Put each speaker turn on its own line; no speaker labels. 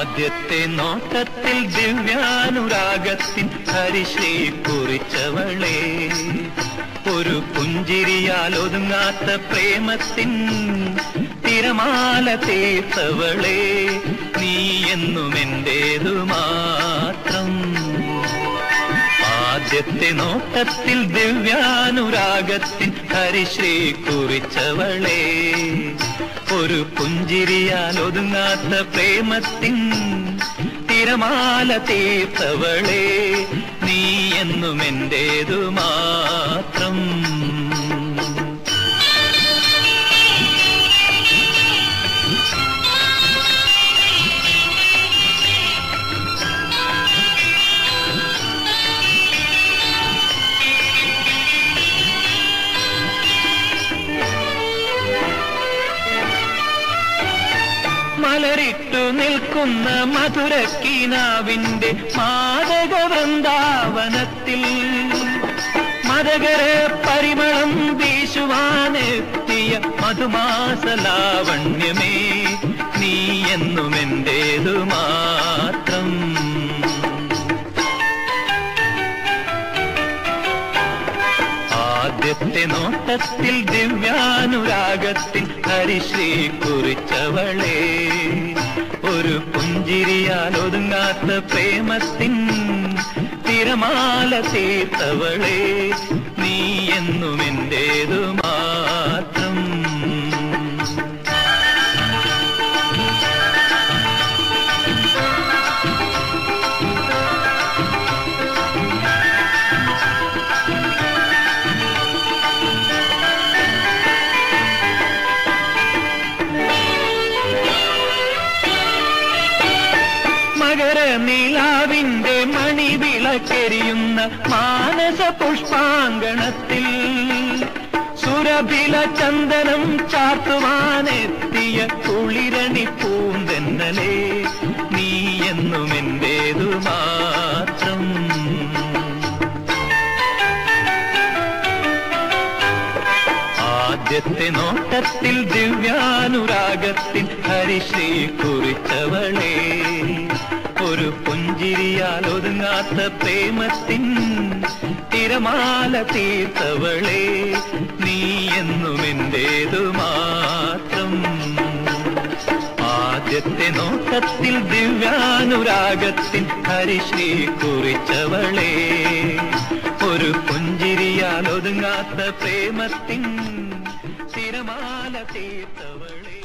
ആദ്യത്തെ നോട്ടത്തിൽ ദിവ്യാനുരാഗത്തിൻ ഹരിശ്രീ കുറിച്ചവളെ ഒരു പുഞ്ചിരിയാൽ ഒതുങ്ങാത്ത പ്രേമത്തിൻ തിരമാല തീർത്തവളെ നീ എന്നും എന്റേതു മാത്രം ആദ്യത്തെ നോട്ടത്തിൽ ദിവ്യാനുരാഗത്തിൻ ഹരിശ്രീ കുറിച്ചവളെ ഒരു പുഞ്ചിരിയാൽ ഒതുങ്ങാത്ത പ്രേമത്തിൻ തിരമാല തീർത്തവളെ നീ എന്നും എന്റേതു മാത്രം മലരിട്ടു നിൽക്കുന്ന മധുരക്കീനാവിന്റെ മാതക വൃന്ദാവനത്തിൽ മതകര പരിമളം വീശുവാനെത്തിയ മധുമാസലാവണ്യമേ നീ എന്നും എന്റേതു മാത്രം ആദ്യത്തെ നോട്ടത്തിൽ ദിവ്യാനുരാഗത്തിൽ ഹരിശ്രീ കുറിച്ചവളെ ഒരു പുഞ്ചിരിയാൽ ഒതുങ്ങാത്ത പ്രേമത്തിൻ തിരമാല തീർത്തവളെ നീ എന്നും എന്റേതു മാത്രം മകര നീലാവിന്റെ മണിവിളക്കെരിയുന്ന മാനസ പുഷ്പാങ്കണത്തിൽ സുരഭില ചന്ദനം ചാത്തുവാനെത്തിയ കുളിരണി പൂന്തെന്നലേ നീ എന്നും എന്റേതു മാത്രം ആദ്യത്തെ നോട്ടത്തിൽ ദിവ്യാനുരാഗത്തിൽ ഹരിശ്രീ കുറിച്ചവളെ ഒരു പുഞ്ചിരിയാൽ ഒതുങ്ങാത്ത പ്രേമത്തിൻ തിരമാല തീർത്തവളെ നീ എന്നും എന്റേതു മാത്രം ആദ്യത്തെ നോട്ടത്തിൽ ദിവ്യാനുരാഗത്തിൽ ഹരിശ്രീ കുറിച്ചവളെ ഒരു പുഞ്ചിരിയാൽ ഒതുങ്ങാത്ത പ്രേമത്തിൻ തിരമാല തീർത്തവളെ